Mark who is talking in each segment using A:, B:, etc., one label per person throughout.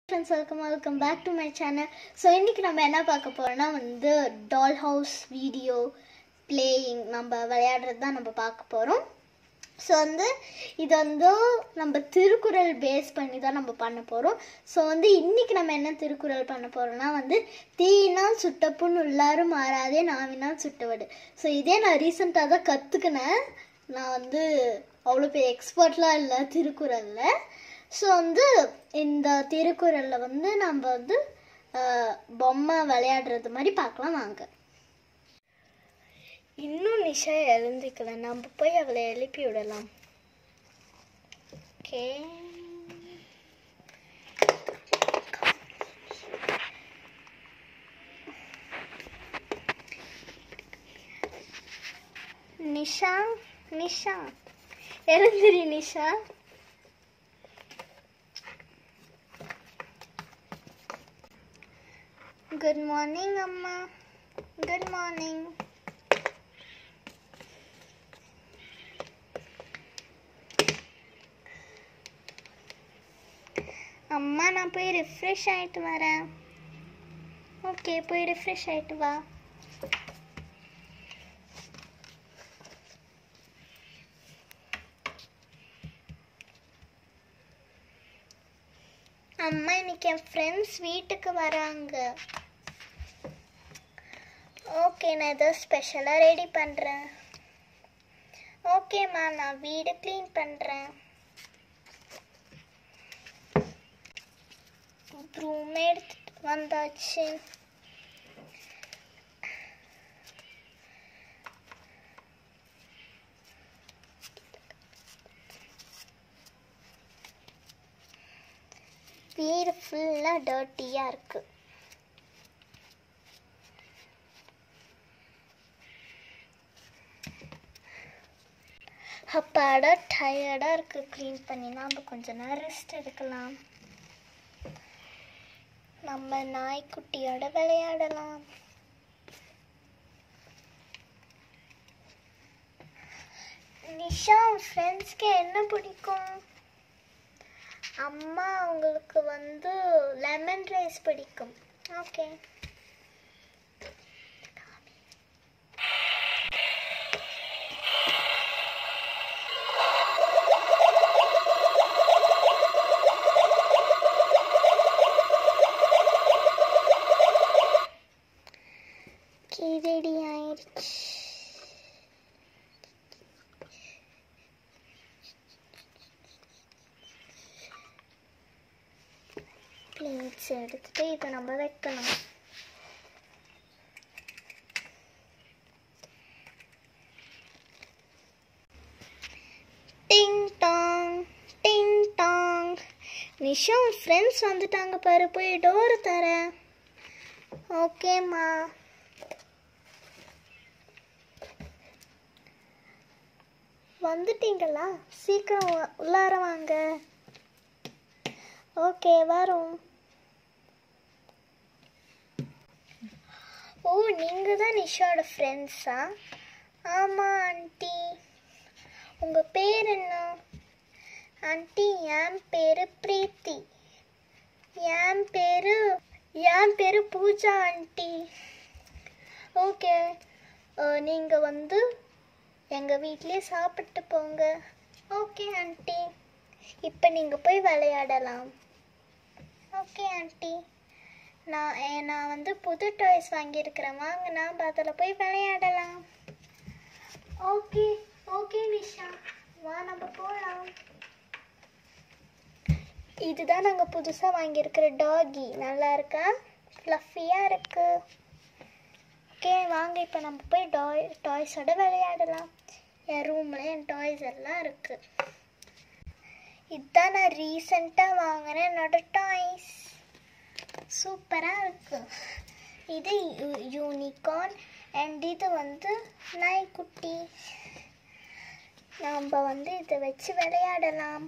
A: Friends welcome welcome back to my channel so இன்றைக்கி நம்ம என்ன பார்க்க போகிறோம்னா வந்து டால் ஹவுஸ் வீடியோ பிளேயிங் நம்ம விளையாடுறது தான் நம்ம பார்க்க போகிறோம் ஸோ வந்து இது வந்து நம்ம திருக்குறள் பேஸ் பண்ணி தான் நம்ம பண்ண போகிறோம் ஸோ வந்து இன்றைக்கி நம்ம என்ன திருக்குறள் பண்ண போகிறோம்னா வந்து தீயினால் சுட்டப்புண் உள்ளாரும் மாறாதே நாவினால் சுட்டவடு ஸோ இதே நான் ரீசெண்டாக தான் கற்றுக்கினேன் நான் வந்து அவ்வளோ பெரிய எக்ஸ்பர்ட்லாம் இல்லை திருக்குறளில் ஸோ வந்து இந்த திருக்குறளில் வந்து நம்ம வந்து அஹ், பொம்மை விளையாடுறது மாதிரி பார்க்கலாம் வாங்க இன்னும் நிஷா எழுந்திக்கல நம்ம போய் அவளை எழுப்பி விடலாம் ஓகே நிஷா நிஷா எழுந்திரி நிஷா குட் மார்னிங் அம்மா குட் மார்னிங் அம்மா நான் போய் ரிஃப்ரெஷ் ஆயிட்டு வரேன் ஓகே போய் ரிஃப்ரெஷ் ஆயிட்டு வா அம்மா இன்னைக்கு என் ஃப்ரெண்ட்ஸ் வீட்டுக்கு வராங்க ஓகே நான் ஏதோ ஸ்பெஷலாக ரெடி பண்ணுறேன் ஓகேம்மா நான் வீடு க்ளீன் பண்ணுறேன் ப்ரூம் எடுத்துட்டு வந்தாச்சு வீடு ஃபுல்லாக டர்ட்டியாக இருக்கு அப்பாடா டயர்டாக இருக்கு க்ளீன் பண்ணி நம்ம கொஞ்ச நேரம் ரெஸ்ட் எடுக்கலாம் நம்ம நாய்க்குட்டியோட விளையாடலாம் நிஷா ஃப்ரெண்ட்ஸ்க்கு என்ன பிடிக்கும் அம்மா அவங்களுக்கு வந்து லெமன் ரைஸ் பிடிக்கும் ஓகே ரெடி ஆயிடுச்சு பிளேட்ஸ் எடுத்துட்டு இதை நம்ம வைக்கணும் ding dong ding dong Nisha friends வந்துட்டாங்க பாரு போய் டோர் தர ஓகேம்மா வந்துட்டீங்களா சீக்கிரம் உ- உள்ளார வாங்க ஓகே வரோம் ஓ நீங்கள் தான் நிஷாவோட ஃப்ரெண்ட்ஸா ஆமாம் ஆண்டி உங்கள் பேர் என்ன ஆண்டி என் பேர் பிரீத்தி என் பேர் என் பேர் பூஜா ஆண்டி ஓகே நீங்கள் வந்து எங்கள் வீட்லேயே சாப்பிட்டு போங்க ஓகே ஆண்டி இப்போ நீங்கள் போய் விளையாடலாம் ஓகே ஆண்டி நான் ஏ- நான் வந்து புது டாய்ஸ் வாங்கியிருக்கிறேன் வாங்க நாம் அதில் போய் விளையாடலாம் ஓகே ஓகே நிஷா வா நம்ம போகலாம் இதுதான் நாங்கள் புதுசாக வாங்கியிருக்கிற டாகி நல்லா இருக்கா ஃப்ளஃபியாக இருக்கு ஓகே வாங்க இப்போ நம்ம போய் டாய் டாய்ஸோட விளையாடலாம் என் ரூமில் என் டாய்ஸ் எல்லாம் இருக்கு இதுதான் நான் ரீசெண்டாக வாங்கின என்னோட டாய்ஸ் சூப்பராக இருக்கு இது யூனிகார்ன் அண்ட் இது வந்து நாய்க்குட்டி நாம் வந்து இதை வச்சு விளையாடலாம்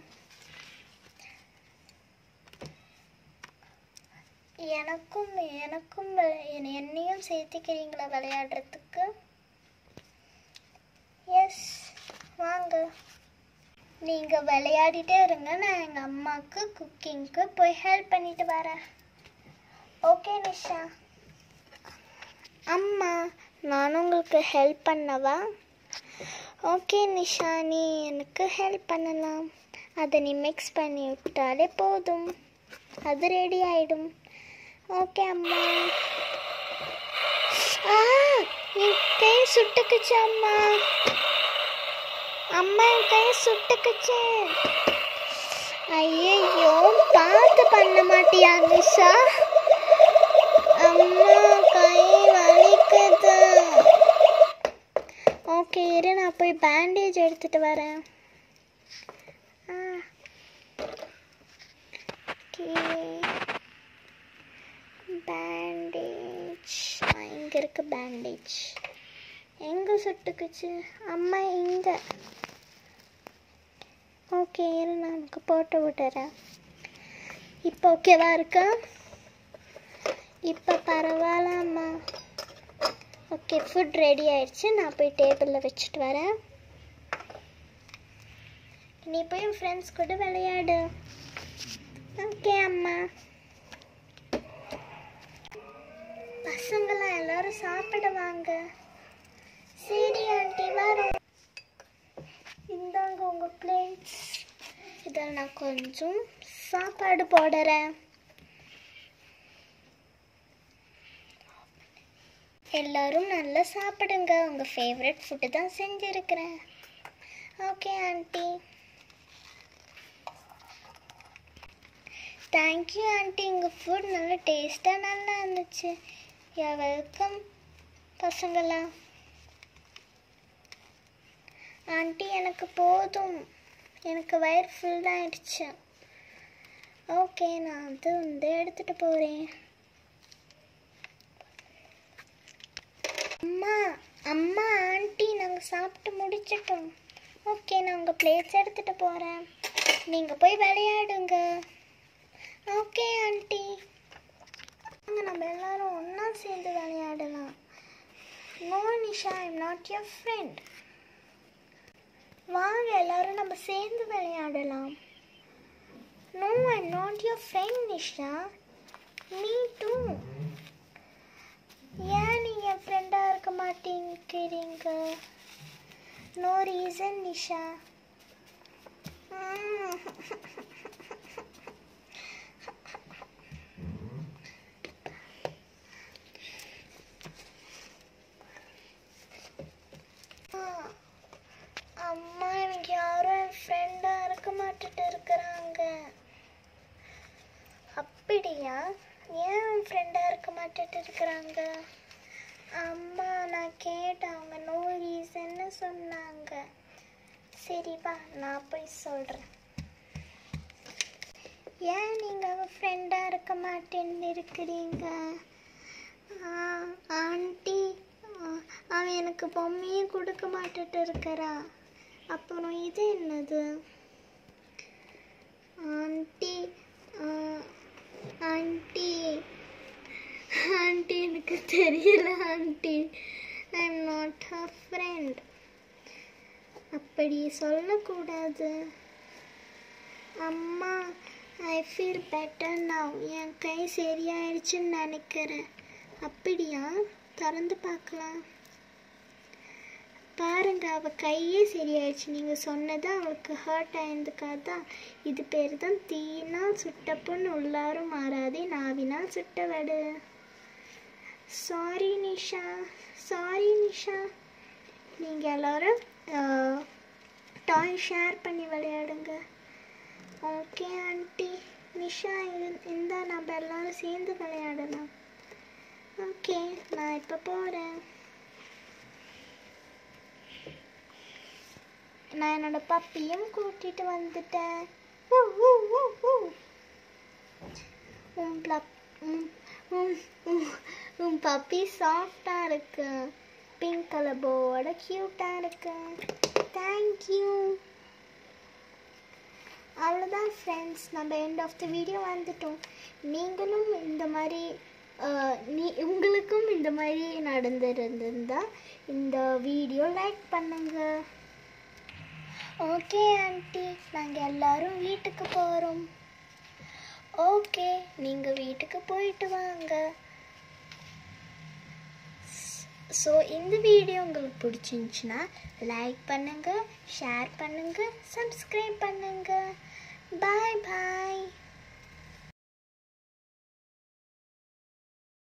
A: எனக்கும் எனக்கும் வி- என்னை- என்னையும் சேர்த்துக்கிறீங்களா விளையாடுறதுக்கு எஸ் வாங்க நீங்கள் விளையாடிட்டே இருங்க நான் எங்கள் அம்மாவுக்கு குக்கிங்க்கு போய் ஹெல்ப் பண்ணிட்டு வரேன் ஓகே நிஷா அம்மா நான் உங்களுக்கு ஹெல்ப் பண்ணவா ஓகே நிஷா நீ எனக்கு ஹெல்ப் பண்ணலாம் அதை நீ மிக்ஸ் பண்ணி விட்டாலே போதும் அது ரெடி ஆயிடும் ஓகே அம்மா ஆ என் கை சுட்டுக்குச்சு அம்மா அம்மா என் கை சுட்டுக்குச்சு ஐயோ பார்த்து பண்ண மாட்டியா நிஷா அம்மா கை வலிக்குது ஓகே இரு நான் போய் பேண்டேஜ் எடுத்துட்டு வரேன் ஆ ஓகே பேண்டேஜ் இங்கே இருக்கு பேண்டேஜ் எங்கே சுட்டுக்குச்சு அம்மா இங்கே ஓகே இரு நான் உனக்கு போட்டு விட்டுறேன் இப்போ ஓகேவா இருக்கா இப்போ பரவாயில்ல அம்மா ஓகே ஃபுட் ரெடி ஆயிடுச்சு நான் போய் டேபிளில் வச்சுட்டு வரேன் நீ போய் உன் ஃப்ரெண்ட்ஸ் கூட விளையாடு ஓகே அம்மா பசங்களாம் எல்லாரும் சாப்பிடுவாங்க சரி ஆண்டி வரோம் இந்தாங்க உங்கள் பிளேட்ஸ் இதில் நான் கொஞ்சம் சாப்பாடு போடுறேன் எல்லாரும் நல்லா சாப்பிடுங்க உங்கள் ஃபேவரட் ஃபுட்டு தான் செஞ்சுருக்கிறேன் ஓகே ஆண்டி தேங்க்யூ ஆண்டி உங்கள் ஃபுட் நல்லா டேஸ்ட்டாக நல்லா இருந்துச்சு யா வெல்கம் பசங்களா ஆண்டி எனக்கு போதும் எனக்கு வயிறு ஃபுல் ஆயிடுச்சு ஓகே நான் அது வந்து எடுத்துகிட்டு போகிறேன் அம்மா அம்மா ஆண்டி நாங்கள் சாப்பிட்டு முடிச்சிட்டோம் ஓகே நான் உங்கள் பிளேட்ஸ் எடுத்துகிட்டு போகிறேன் நீங்கள் போய் விளையாடுங்க ஓகே ஆண்டி வாங்க நம்ம எல்லாரும் ஒன்றா சேர்ந்து விளையாடலாம் no Nisha I'm not your friend வாங்க எல்லாரும் நம்ம சேர்ந்து விளையாடலாம் no I'm not your friend Nisha me too ஏன் நீ என் ஃப்ரெண்டாக இருக்க மாட்டேங்கிறீங்க நோ ரீசன் நிஷா அம்மா எனக்கு யாரும் என் ஃப்ரெண்டாக இருக்க மாட்டுட்டு இருக்கிறாங்க அப்படியா ஏன் உன் ஃப்ரெண்டாக இருக்க மாட்டுட்டு இருக்கிறாங்க அம்மா நான் கேட்டேன் அவங்க நோ ரீசன்னு சொன்னாங்க சரி வா நான் போய் சொல்கிறேன் ஏன் நீங்கள் அவள் ஃப்ரெண்டாக இருக்க மாட்டேன்னு இருக்கிறீங்க ஆண்டி அவன் எனக்கு பொம்மையே கொடுக்க மாட்டுட்டு இருக்கிறா அப்புறம் இது என்னது ஆண்டி ஆண்டி ஆண்டி எனக்கு தெரியல aunty I am not a friend அப்படி சொல்லக்கூடாது அம்மா ஐ ஃபீல் பெட்டர் நவ் என் கை சரியாயிடுச்சுன்னு நினைக்கிறேன் அப்படியா திறந்து பார்க்கலாம் பாருங்க அவ கையே சரியாயிடுச்சு நீங்க சொன்னது அவளுக்கு ஹர்ட் ஆயிருந்துக்காதா இது பேர் தான் தீயினால் சுட்ட பொண்ணு உள்ளாரும் மாறாதே நாவினால் சுட்ட வடு சாரி நிஷா சாரி நிஷா நீங்க எல்லாரும் டாய் ஷேர் பண்ணி விளையாடுங்க ஓகே ஆண்டி நிஷா இந்த நம்ம எல்லாரும் சேர்ந்து விளையாடலாம் ஓகே நான் இப்போ போகிறேன் நான் என்னோட பப்பியும் கூட்டிட்டு வந்துட்டேன் ஊ, ஊ, ஊ, ஊ. உன் plop- உன் உன் உன்- உன் பப்பி சாஃப்டாக இருக்கு பிங்க் கலர் போவோட க்யூட்டாக இருக்கு தேங்க்யூ அவ்வளோதான் ஃப்ரெண்ட்ஸ் நம்ம எண்ட் ஆஃப் த வீடியோ வந்துட்டோம் நீங்களும் இந்த மாதிரி அஹ், நீ உங்களுக்கும் இந்த மாதிரி நடந்திருந்திருந்தா இந்த வீடியோ லைக் பண்ணுங்க ஓகே ஆண்டி நாங்கள் எல்லாரும் வீட்டுக்கு போகிறோம் ஓகே நீங்கள் வீட்டுக்கு போயிட்டு வாங்க ஸோ இந்த வீடியோ உங்களுக்கு பிடிச்சிருந்துச்சுன்னா லைக் பண்ணுங்கள் ஷேர் பண்ணுங்கள் சப்ஸ்கிரைப் பண்ணுங்கள் பாய் பாய்